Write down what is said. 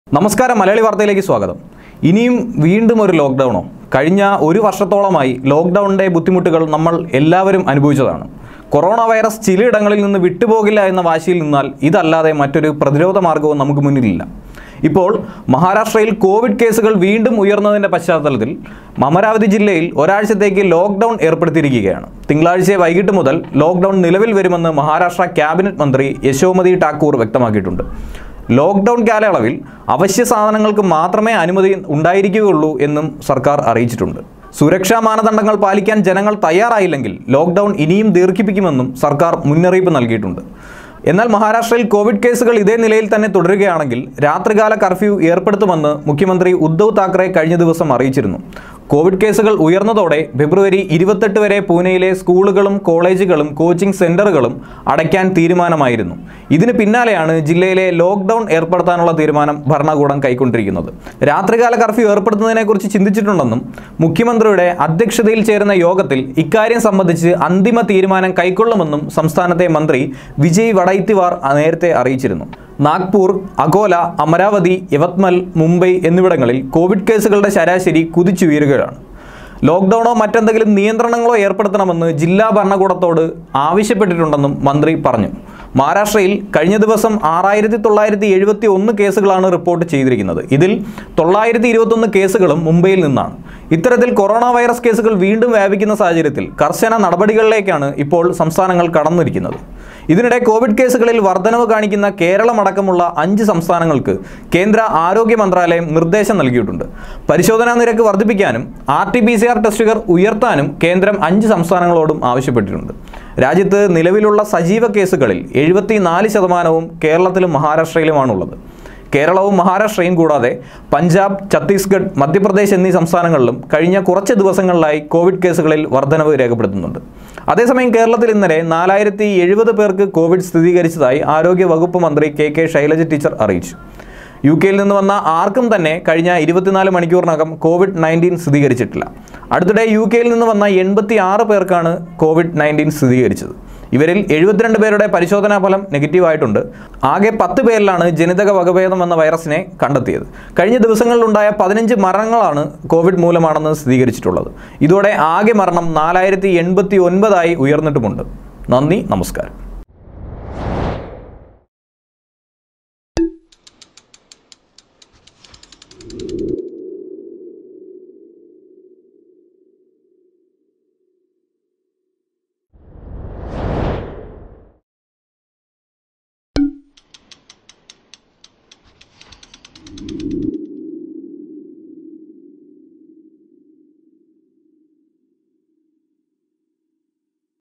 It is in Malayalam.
നമസ്കാരം മലയാളി വാർത്തയിലേക്ക് സ്വാഗതം ഇനിയും വീണ്ടും ഒരു ലോക്ക്ഡൗണോ കഴിഞ്ഞ ഒരു വർഷത്തോളമായി ലോക്ക്ഡൗണിൻ്റെ ബുദ്ധിമുട്ടുകൾ നമ്മൾ എല്ലാവരും അനുഭവിച്ചതാണ് കൊറോണ വൈറസ് ചിലയിടങ്ങളിൽ നിന്ന് വിട്ടുപോകില്ല എന്ന വാശിയിൽ നിന്നാൽ ഇതല്ലാതെ മറ്റൊരു പ്രതിരോധ മാർഗവും നമുക്ക് മുന്നിലില്ല ഇപ്പോൾ മഹാരാഷ്ട്രയിൽ കോവിഡ് കേസുകൾ വീണ്ടും ഉയർന്നതിൻ്റെ പശ്ചാത്തലത്തിൽ അമരാവതി ജില്ലയിൽ ഒരാഴ്ചത്തേക്ക് ലോക്ക്ഡൗൺ ഏർപ്പെടുത്തിയിരിക്കുകയാണ് തിങ്കളാഴ്ച വൈകിട്ട് മുതൽ ലോക്ക്ഡൗൺ നിലവിൽ വരുമെന്ന് മഹാരാഷ്ട്ര ക്യാബിനറ്റ് മന്ത്രി യശോമതി ഠാക്കൂർ വ്യക്തമാക്കിയിട്ടുണ്ട് ലോക്ക്ഡൗൺ കാലയളവിൽ അവശ്യ സാധനങ്ങൾക്ക് മാത്രമേ അനുമതി ഉണ്ടായിരിക്കുകയുള്ളൂ എന്നും സർക്കാർ അറിയിച്ചിട്ടുണ്ട് സുരക്ഷാ മാനദണ്ഡങ്ങൾ പാലിക്കാൻ ജനങ്ങൾ തയ്യാറായില്ലെങ്കിൽ ലോക്ക്ഡൗൺ ഇനിയും ദീർഘിപ്പിക്കുമെന്നും സർക്കാർ മുന്നറിയിപ്പ് നൽകിയിട്ടുണ്ട് എന്നാൽ മഹാരാഷ്ട്രയിൽ കോവിഡ് കേസുകൾ ഇതേ നിലയിൽ തന്നെ തുടരുകയാണെങ്കിൽ രാത്രികാല കർഫ്യൂ ഏർപ്പെടുത്തുമെന്ന് മുഖ്യമന്ത്രി ഉദ്ധവ് താക്കറെ കഴിഞ്ഞ ദിവസം അറിയിച്ചിരുന്നു കോവിഡ് കേസുകൾ ഉയർന്നതോടെ ഫെബ്രുവരി ഇരുപത്തെട്ട് വരെ പൂനെയിലെ സ്കൂളുകളും കോളേജുകളും കോച്ചിംഗ് സെന്ററുകളും അടയ്ക്കാൻ തീരുമാനമായിരുന്നു ഇതിന് പിന്നാലെയാണ് ജില്ലയിലെ ലോക്ക്ഡൗൺ ഏർപ്പെടുത്താനുള്ള തീരുമാനം ഭരണകൂടം കൈക്കൊണ്ടിരിക്കുന്നത് രാത്രികാല കർഫ്യൂ ഏർപ്പെടുത്തുന്നതിനെക്കുറിച്ച് ചിന്തിച്ചിട്ടുണ്ടെന്നും മുഖ്യമന്ത്രിയുടെ അധ്യക്ഷതയിൽ ചേരുന്ന യോഗത്തിൽ ഇക്കാര്യം സംബന്ധിച്ച് അന്തിമ തീരുമാനം കൈക്കൊള്ളുമെന്നും സംസ്ഥാനത്തെ മന്ത്രി വിജയ് വടൈത്തിവാർ നേരത്തെ അറിയിച്ചിരുന്നു നാഗ്പൂർ അകോല അമരാവതി യവത്മൽ മുംബൈ എന്നിവിടങ്ങളിൽ കോവിഡ് കേസുകളുടെ ശരാശരി കുതിച്ചുയരുകയാണ് ലോക്ക്ഡൗണോ മറ്റെന്തെങ്കിലും നിയന്ത്രണങ്ങളോ ഏർപ്പെടുത്തണമെന്ന് ജില്ലാ ഭരണകൂടത്തോട് ആവശ്യപ്പെട്ടിട്ടുണ്ടെന്നും മന്ത്രി പറഞ്ഞു മഹാരാഷ്ട്രയിൽ കഴിഞ്ഞ ദിവസം ആറായിരത്തി തൊള്ളായിരത്തി എഴുപത്തി ഒന്ന് കേസുകളാണ് റിപ്പോർട്ട് ചെയ്തിരിക്കുന്നത് ഇതിൽ തൊള്ളായിരത്തി ഇരുപത്തൊന്ന് കേസുകളും മുംബൈയിൽ നിന്നാണ് ഇത്തരത്തിൽ കൊറോണ വൈറസ് കേസുകൾ വീണ്ടും വ്യാപിക്കുന്ന സാഹചര്യത്തിൽ കർശന നടപടികളിലേക്കാണ് ഇപ്പോൾ സംസ്ഥാനങ്ങൾ കടന്നിരിക്കുന്നത് ഇതിനിടെ കോവിഡ് കേസുകളിൽ വർധനവ് കാണിക്കുന്ന കേരളമടക്കമുള്ള അഞ്ച് സംസ്ഥാനങ്ങൾക്ക് കേന്ദ്ര ആരോഗ്യ മന്ത്രാലയം നിർദ്ദേശം നൽകിയിട്ടുണ്ട് പരിശോധനാ നിരക്ക് വർദ്ധിപ്പിക്കാനും ആർ ടി പി സി ആർ ടെസ്റ്റുകൾ ഉയർത്താനും കേന്ദ്രം അഞ്ച് സംസ്ഥാനങ്ങളോടും ആവശ്യപ്പെട്ടിട്ടുണ്ട് രാജ്യത്ത് നിലവിലുള്ള സജീവ കേസുകളിൽ എഴുപത്തിനാല് ശതമാനവും കേരളത്തിലും മഹാരാഷ്ട്രയിലുമാണുള്ളത് കേരളവും മഹാരാഷ്ട്രയും കൂടാതെ പഞ്ചാബ് ഛത്തീസ്ഗഡ് മധ്യപ്രദേശ് എന്നീ സംസ്ഥാനങ്ങളിലും കഴിഞ്ഞ കുറച്ച് ദിവസങ്ങളിലായി കോവിഡ് കേസുകളിൽ വർധനവ് രേഖപ്പെടുത്തുന്നുണ്ട് അതേസമയം കേരളത്തിൽ ഇന്നലെ നാലായിരത്തി എഴുപത് പേർക്ക് കോവിഡ് സ്ഥിരീകരിച്ചതായി ആരോഗ്യ വകുപ്പ് മന്ത്രി കെ കെ ശൈലജ ടീച്ചർ അറിയിച്ചു യു കെയിൽ നിന്ന് വന്ന ആർക്കും തന്നെ കഴിഞ്ഞ ഇരുപത്തിനാല് മണിക്കൂറിനകം കോവിഡ് നയൻറ്റീൻ സ്ഥിരീകരിച്ചിട്ടില്ല അടുത്തിടെ യു കെയിൽ നിന്ന് വന്ന എൺപത്തി ആറ് പേർക്കാണ് കോവിഡ് നയൻറ്റീൻ സ്ഥിരീകരിച്ചത് ഇവരിൽ എഴുപത്തിരണ്ട് പേരുടെ പരിശോധനാ ഫലം നെഗറ്റീവായിട്ടുണ്ട് ആകെ പത്ത് പേരിലാണ് ജനിതക വകഭേദം എന്ന വൈറസിനെ കണ്ടെത്തിയത് കഴിഞ്ഞ ദിവസങ്ങളിലുണ്ടായ പതിനഞ്ച് മരണങ്ങളാണ് കോവിഡ് മൂലമാണെന്ന് സ്ഥിരീകരിച്ചിട്ടുള്ളത് ഇതോടെ ആകെ മരണം നാലായിരത്തി എൺപത്തി ഒൻപതായി ഉയർന്നിട്ടുമുണ്ട് നന്ദി നമസ്കാരം